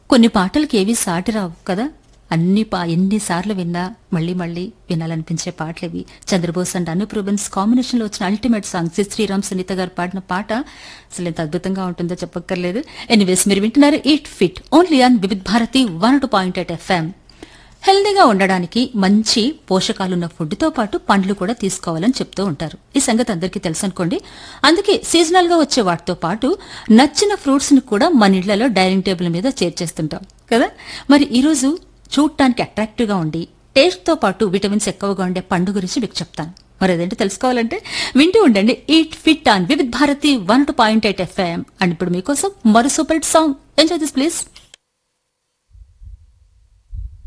కొన్ని పాటలకి ఏవి సాటి రావు కదా అన్ని పా ఎన్నిసార్లు విన్నా మళ్ళీ మళ్ళీ వినాలనిపించే పాటలు ఇవి చంద్రబోస్ అండ్ అనూప్ రూబెన్స్ కాంబినేషన్ లో వచ్చిన ultimate song C Sreeram Sunitha garu పాడిన పాట అసలు ఎంత అద్భుతంగా ఉంటుందో చెప్పక్కర్లేదు ఎనీవేస్ మీరు వింటున్నారు eat fit only on Vividh Bharati one two point eight FM హెల్దీగా ఉండడానికి మంచి పోషకాలున్న ఫుడ్తో పాటు పండ్లు కూడా తీసుకోవాలని చెప్తూ ఉంటారు ఈ సంగతి అందరికీ తెలుసు అనుకోండి అందుకే సీజనల్ గా వచ్చే వాటితో పాటు నచ్చిన ఫ్రూట్స్ ని కూడా మన ఇళ్లలో డైనింగ్ టేబుల్ మీద చేర్చేస్తుంటాం కదా మరి ఈ రోజు చూడటానికి అట్రాక్టివ్ గా ఉండి టేస్ట్ తో పాటు విటమిన్స్ ఎక్కువగా ఉండే పండు గురించి మీకు చెప్తాను మరి అదేంటో తెలుసుకోవాలంటే వింటూ ఉండండి eat fit on Vividh Bharati one two point eight FM and ఇప్పుడు మీకోసం మరో super hit song enjoy this please